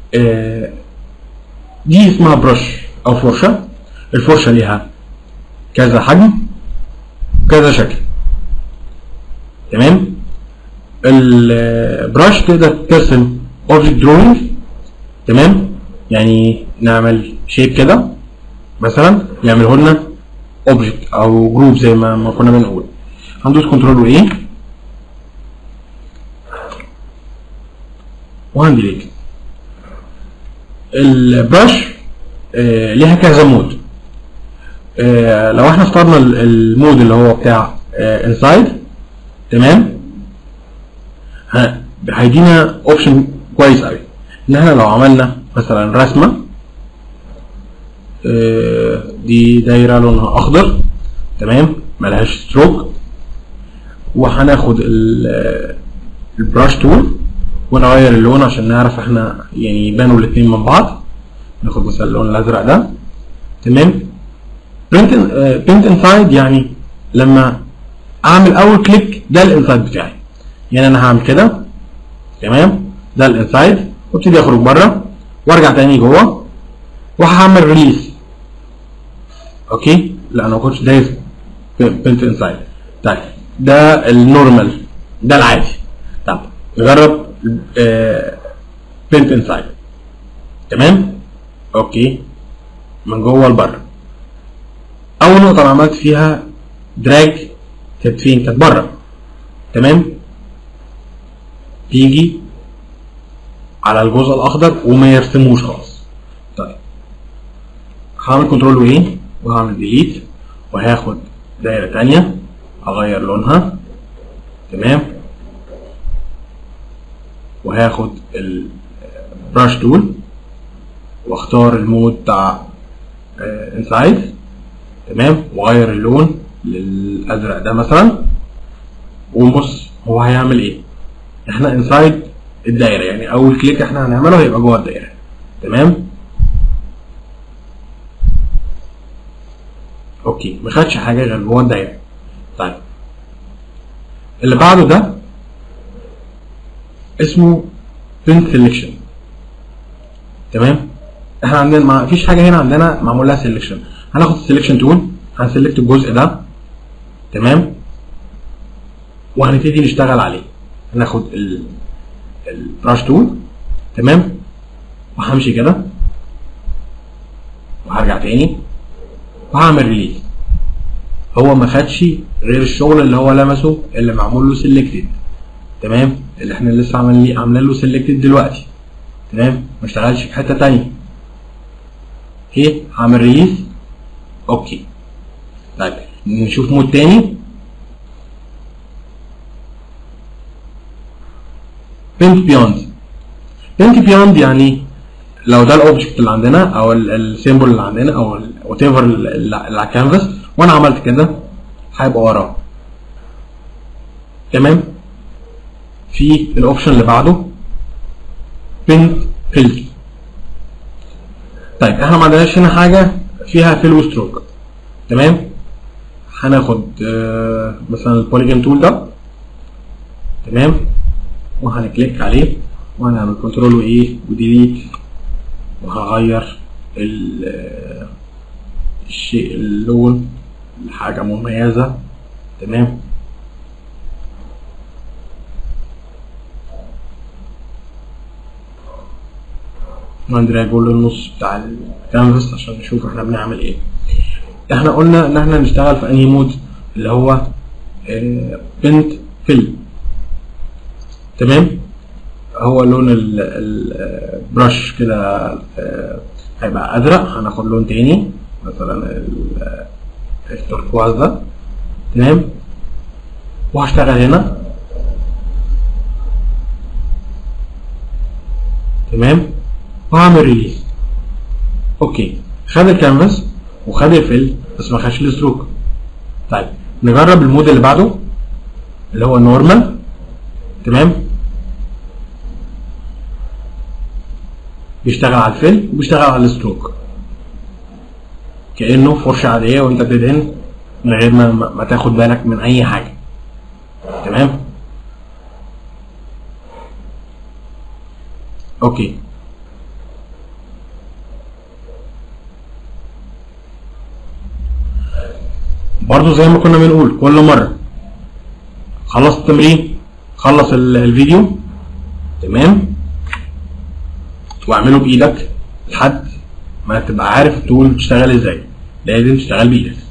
آه، دي اسمها برش او فرشه الفرشه ليها كذا حجم كذا شكل تمام البرش تقدر ترسم اوبجكت دروينج تمام يعني نعمل شيب كده مثلا يعمله لنا اوبجكت او جروب زي ما ما كنا بنقول هندوس كنترول وايه وهنديليت البرش آه ليها كذا مود آه لو احنا اخترنا ال- المود اللي هو بتاع انسايد تمام ه- هيدينا اوبشن كويس قوي ان احنا لو عملنا مثلا رسمه آه، دي دايره لونها اخضر تمام ملهاش ستروك وهناخد ال- البراش تول ونغير اللون عشان نعرف احنا يعني يبانوا الاتنين من بعض ناخد مثلا اللون الازرق ده تمام برنت برنت انسايد يعني لما اعمل اول كليك ده الانسايد بتاعي يعني انا هعمل كده تمام ده الانسايد وابتدي اخرج بره وارجع تاني جوه وهعمل ريليس اوكي لا انا ما كنتش دايس بنت انسايد طيب ده النورمال ده العادي طب نجرب بنت انسايد تمام اوكي من جوه لبره اول نقطه انا عملت فيها دراج كانت فين كانت بره تمام بيجي على الجزء الاخضر وما يرسموش خالص طيب هعمل كنترول وايه وهعمل ديليت وهاخد دايره تانية اغير لونها تمام وهاخد البراش تول واختار المود بتاع انسايد تمام واغير اللون للازرق ده مثلا ونبص هو هيعمل ايه احنا انسايد الدايره يعني اول كليك احنا هنعمله هيبقى جوه الدايره تمام اوكي ما خدش حاجه غير جوه الدايره طيب اللي بعده ده اسمه بنت سيلكشن تمام احنا عندنا ما فيش حاجه هنا عندنا معمول لها سيلكشن هناخد السيلكشن تول هنسلكت الجزء ده تمام وهنبتدي نشتغل عليه هناخد ال البراش تول تمام وهمشي كده وهرجع تاني وهعمل ريليز هو ما خدش غير الشغل اللي هو لمسه اللي معمول له سيلكتد تمام اللي احنا لسه عاملين عاملين له سيلكتد دلوقتي تمام ما اشتغلش في حته تانية اوكي هعمل ريليز اوكي طيب نشوف مود تاني بنت بيوند بنت بيوند يعني لو ده الاوبجكت اللي عندنا او السيمبل اللي عندنا او وات ايفر اللي على الكانفاس وانا عملت كده هيبقى وراه تمام في الاوبشن اللي بعده بنت فيل طيب احنا ما عندناش هنا حاجه فيها فيل وستروك تمام هناخد آه مثلا البوليجون تول ده تمام وهنكليك عليه وهنعمل كنترول وايه وديليت وهغير الشيء اللون لحاجة مميزة تمام وهندري اقول النص بتاع الكانفاس عشان نشوف احنا بنعمل ايه احنا قلنا ان احنا نشتغل في انهي مود اللي هو بنت فيل تمام هو لون البرش كده هيبقى ازرق هناخد لون تاني مثلا التركواز ده تمام وهشتغل هنا تمام وهعمل ريليز اوكي خد الكانفاس وخد الفيل بس ما خدش الستروك طيب نجرب المود اللي بعده اللي هو النورمال تمام بيشتغل على الفيل وبيشتغل على الستروك كانه فرشه عاديه وانت بتدهن من غير ما, ما تاخد بالك من اي حاجه تمام اوكي برضو زي ما كنا بنقول كل مرة خلص التمرين خلص ال- الفيديو تمام واعمله بايدك لحد ما تبقى عارف التول بتشتغل ازاي لازم تشتغل بايدك